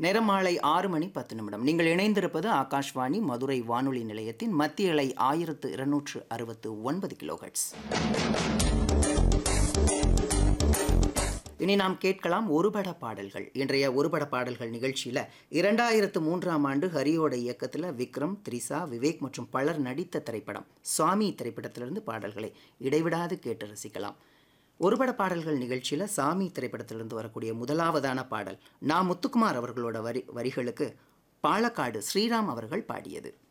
நேரம் மாலை ஆறு மணி பத்து நிமிடம் நீங்கள் இணைந்திருப்பது ஆகாஷ்வாணி மதுரை வானொலி நிலையத்தின் மத்திய இலை ஆயிரத்து இருநூற்று அறுபத்து ஒன்பது கிலோஹெட்ஸ் இனி நாம் கேட்கலாம் ஒருபட பாடல்கள் இன்றைய ஒருபட பாடல்கள் நிகழ்ச்சியில் இரண்டாயிரத்து மூன்றாம் ஆண்டு ஹரியோட இயக்கத்தில் விக்ரம் த்ரிசா விவேக் மற்றும் பலர் நடித்த திரைப்படம் சாமி திரைப்படத்திலிருந்து பாடல்களை இடைவிடாது கேட்டு ரசிக்கலாம் ஒருபட பாடல்கள் நிகழ்ச்சியில் சாமி திரைப்படத்திலிருந்து வரக்கூடிய முதலாவதான பாடல் நா முத்துக்குமார் அவர்களோட வரி வரிகளுக்கு பாலக்காடு ஸ்ரீராம் அவர்கள் பாடியது